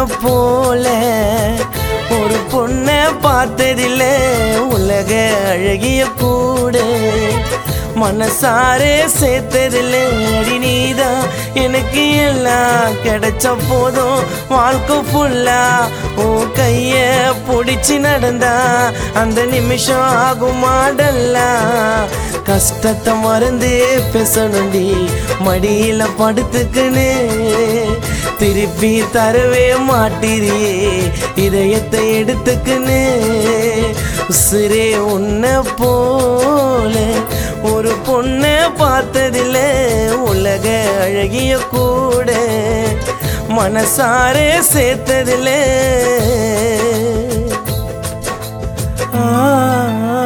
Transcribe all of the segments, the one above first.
போல ஒரு பொண்ணை பார்த்ததில்ல உலக அழகிய கூட மனசாரே சேர்த்ததில்ல அடி நீதான் எனக்கு எல்லாம் கிடைச்ச போதும் வாழ்க்கை ஃபுல்லா உன் கைய பிடிச்சி நடந்தா அந்த நிமிஷம் ஆகும் மாடல்லாம் கஷ்டத்தை மறந்து பேசணுண்டி மடியில படுத்துக்குன்னு திருப்பி தரவே மாட்டீரியே இதயத்தை எடுத்துக்குன்னு உசுரே உன்னை போல ஒரு பொண்ணை பார்த்ததில்ல உலக அழகிய கூட மனசாரே சேர்த்ததில்ல ஆ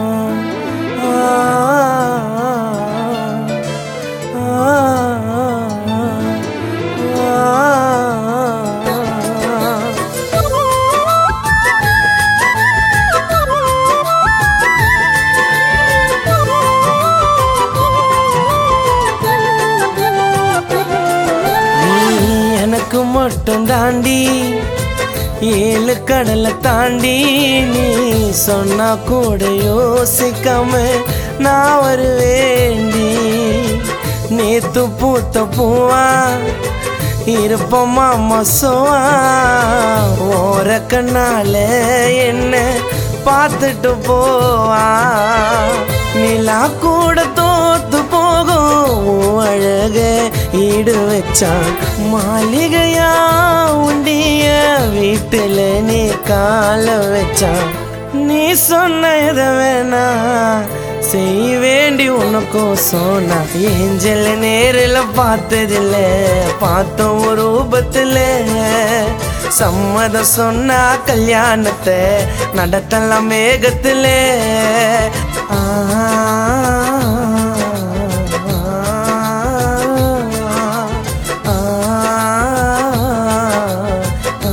நீ எனக்கு மட்டும் தாண்டி ஏழு கடலை தாண்டி நீ சொன்னா கூட யோசிக்காம நான் வருவேண்டி நேத்து பூத்த பூவா இருப்போமா மசோவா ஓர கண்ணால என்ன பார்த்துட்டு போவா நிலா கூட தோத்து போகும் உன் அழக ஈடு வச்சான் மாளிகையா உண்டிய வீட்டுல நீ கால வச்சான் நீ சொன்ன இத வேணா செய் வேண்டி உனக்கும் சொன்னா ஏஞ்சல் நேரில் பார்த்ததில்ல பார்த்தோம் ஒரு ரூபத்துல சம்மதம் சொன்னா கல்யாணத்தை நடத்தலாம் மேகத்துல ஆ ஆ, ஆ,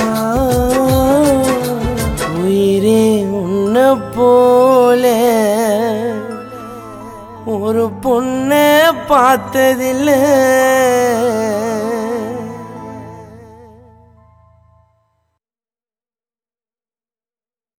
உயிரே உன்னை போல ஒரு பொண்ணை பார்த்ததில்லை